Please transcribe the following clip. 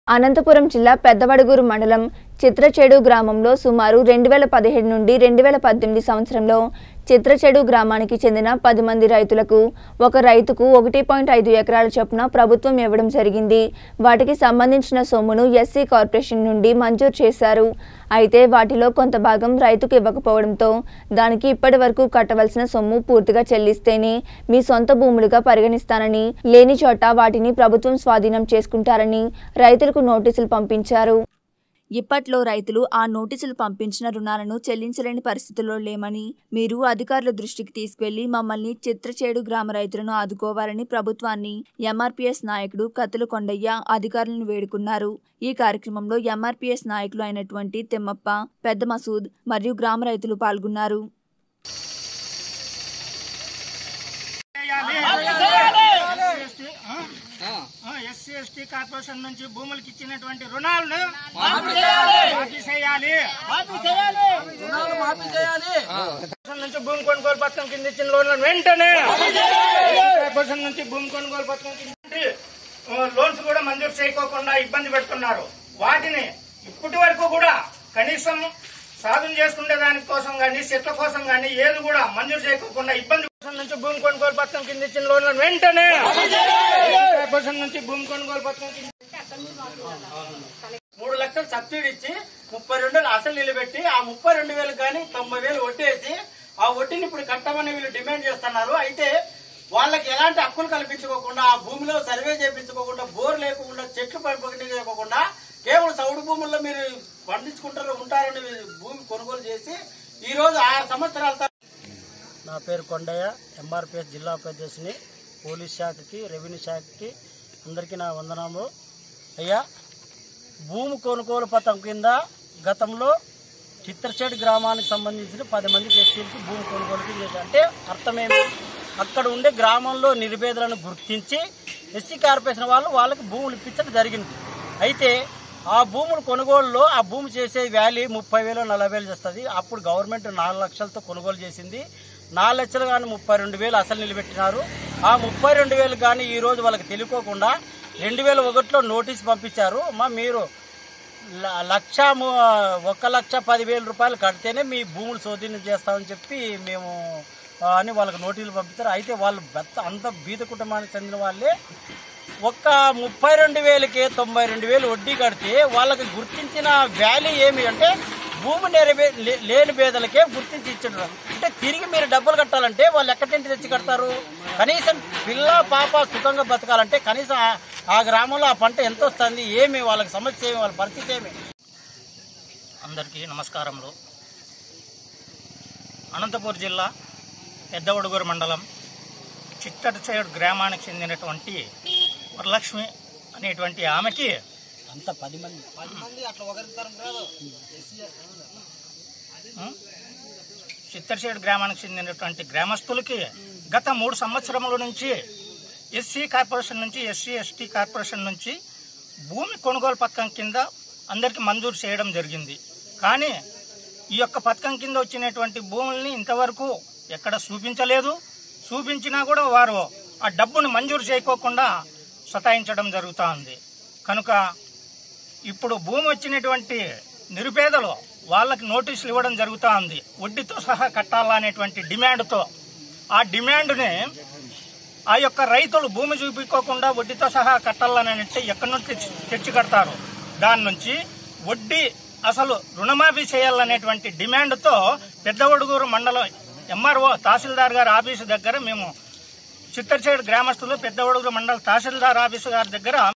అనంతపురం జిల్లా పెద్దవడుగూరు మండలం చిత్రచేడు గ్రామంలో సుమారు రెండు వేల పదిహేడు నుండి రెండు వేల పద్దెనిమిది సంవత్సరంలో చిత్రచేడు గ్రామానికి చెందిన పది మంది రైతులకు ఒక రైతుకు ఒకటి పాయింట్ ఐదు ఎకరాల చొప్పున ప్రభుత్వం ఇవ్వడం జరిగింది వాటికి సంబంధించిన సొమ్మును ఎస్సీ కార్పొరేషన్ నుండి మంజూరు చేశారు అయితే వాటిలో కొంత భాగం రైతుకు ఇవ్వకపోవడంతో దానికి ఇప్పటి వరకు కట్టవలసిన సొమ్ము పూర్తిగా చెల్లిస్తేనే మీ సొంత భూములుగా పరిగణిస్తానని లేని చోట వాటిని ప్రభుత్వం స్వాధీనం చేసుకుంటారని రైతులకు నోటీసులు పంపించారు ఇప్పట్లో రైతులు ఆ నోటీసులు పంపించిన రుణాలను చెల్లించలేని పరిస్థితుల్లో లేమని మీరు అధికారుల దృష్టికి తీసుకెళ్లి మమ్మల్ని చిత్రచేడు గ్రామ రైతులను ఆదుకోవాలని ప్రభుత్వాన్ని ఎంఆర్పీఎస్ నాయకుడు కత్తుల కొండయ్య అధికారులను వేడుకున్నారు ఈ కార్యక్రమంలో ఎంఆర్పీఎస్ నాయకులు అయినటువంటి తిమ్మప్ప పెద్ద మసూద్ మరియు గ్రామ రైతులు పాల్గొన్నారు ఎస్సీ ఎస్టీ కార్పొరేషన్ నుంచి భూములకు ఇచ్చినటువంటి రుణాలను మాఫీ చేయాలి కార్పొరేషన్ నుంచి భూమి కొనుగోలు పథకం కింద ఇచ్చిన లోన్లను వెంటనే కార్పొరేషన్ నుంచి భూమి కొనుగోలు పథకం కింద నుంచి, ఆ, లోన్స్ కూడా మంజూరు చేయకోకుండా ఇబ్బంది పెడుతున్నారు వాటిని ఇప్పటి వరకు కూడా కనీసం సాధన చేసుకునే దాని కోసం గానీ చెట్ల కోసం గానీ ఏది కూడా మంజూరు చేయకోకుండా ఇబ్బంది కార్పొరేషన్ నుంచి భూమి కొనుగోలు పథకం కింద ఇచ్చిన లోన్లను వెంటనే కార్పొరేషన్ నుంచి భూమి కొనుగోలు పథకం కింద మూడు లక్షలు సబ్సిడీ ఇచ్చి ముప్పై రెండు వేలు అసలు నిలబెట్టి ఆ ముప్పై రెండు వేలు కానీ తొంభై వేలు వడ్డేసి ఆ వడ్డీని ఇప్పుడు కట్టమని వీళ్ళు డిమాండ్ చేస్తున్నారు అయితే వాళ్ళకి ఎలాంటి హక్కులు కల్పించుకోకుండా ఆ భూమిలో సర్వే చేయించుకోకుండా బోర్ లేకుండా చెట్లు పంపిణీ చేయకుండా కేవలం సౌడు భూముల్లో మీరు పండించుకుంటారు ఉంటారని భూమి కొనుగోలు చేసి ఈ రోజు ఆరు సంవత్సరాల తర్వాత నా పేరు కొండయ్య ఎంఆర్పిఎస్ జిల్లా ప్రదేశ్ని పోలీస్ శాఖకి రెవెన్యూ శాఖకి అందరికీ నా వందనాలు అయ్యా భూమి కొనుగోలు పథకం కింద గతంలో చిత్రచేడు గ్రామానికి సంబంధించిన పది మంది వ్యక్తులకి భూమి కొనుగోలుకి చేశారు అంటే అర్థమేమి అక్కడ ఉండే గ్రామంలో నిర్భేదలను గుర్తించి ఎస్సీ కార్పొరేషన్ వాళ్ళు వాళ్ళకి భూములు ఇప్పించడం జరిగింది అయితే ఆ భూములు కొనుగోలులో ఆ భూమి చేసే వ్యాలీ ముప్పై వేలు నలభై వేలు చేస్తుంది అప్పుడు గవర్నమెంట్ నాలుగు లక్షలతో కొనుగోలు చేసింది నాలుగు లక్షలు కానీ ముప్పై రెండు వేలు అసలు నిలబెట్టినారు ఆ ముప్పై రెండు వేలు కానీ ఈ రోజు వాళ్ళకి తెలియకోకుండా రెండు వేల ఒకటిలో నోటీస్ పంపించారు మా మీరు ల- లక్ష ము- ఒక లక్ష పదివేల రూపాయలు కడితేనే మీ భూములు శోధన చేస్తామని చెప్పి మేము ఆ, అని వాళ్ళకి నోటీసులు పంపించారు అయితే వాళ్ళు బెత్త అంత బీద కుటుంబానికి చెందిన వాళ్ళే ఒక్క ముప్పై రెండు వేలకే తొంభై రెండు వేలు వడ్డీ కడితే వాళ్ళకి గుర్తించిన వాల్యూ ఏమి అంటే భూమి నెరవే లే- లేని పేదలకే గుర్తించి ఇచ్చారు అంటే తిరిగి మీరు డబ్బులు కట్టాలంటే వాళ్ళు ఎక్కడింటి తెచ్చి కడతారు కనీసం పిల్ల పాప సుఖంగా బతకాలంటే కనీసం ఆ- ఆ గ్రామంలో ఆ పంట ఎంత వస్తుంది ఏమి వాళ్ళకి సమస్య ఏమి వాళ్ళ పరిస్థితి ఏమి అందరికీ నమస్కారములు అనంతపూర్ జిల్లా పెద్దవడుగురు మండలం చిత్తడిచేడు గ్రామానికి చెందినటువంటి వరలక్ష్మి అనేటువంటి ఆమెకి అంత పది మంది పది మంది అట్లా ఒకరి తరం కాదు చిత్తడిచేడు గ్రామానికి చెందినటువంటి గ్రామస్తులకి గత మూడు సంవత్సరముల నుంచి ఎస్సీ కార్పొరేషన్ నుంచి ఎస్సీ ఎస్టీ కార్పొరేషన్ నుంచి భూమి కొనుగోలు పథకం కింద అందరికీ మంజూరు చేయడం జరిగింది కానీ ఈ యొక్క పథకం కింద వచ్చినటువంటి భూముల్ని ఇంతవరకు ఎక్కడ చూపించలేదు చూపించినా కూడా వారు ఆ డబ్బును మంజూరు చేయకోకుండా సతాయించడం జరుగుతూ ఉంది కనుక ఇప్పుడు భూమి వచ్చినటువంటి నిరుపేదలు వాళ్ళకి నోటీసులు ఇవ్వడం జరుగుతూ ఉంది వడ్డీతో సహా కట్టాలనేటువంటి డిమాండ్తో ఆ డిమాండ్ని ఆ యొక్క రైతులు భూమి చూపించుకోకుండా వడ్డీతో సహా కట్టాలని అంటే ఎక్కడి నుంచి తెచ్చి తెచ్చి కడతారు దాని నుంచి వడ్డీ అసలు రుణమాఫీ చేయాలనేటువంటి డిమాండ్తో పెద్దవడుగూరు మండలం ఎంఆర్ఓ తహసీల్దార్ గారి ఆఫీసు దగ్గర మేము చిత్తర్చేడు గ్రామస్తులు పెద్దవడుగురు మండల తహసీల్దార్ ఆఫీసు గారి దగ్గర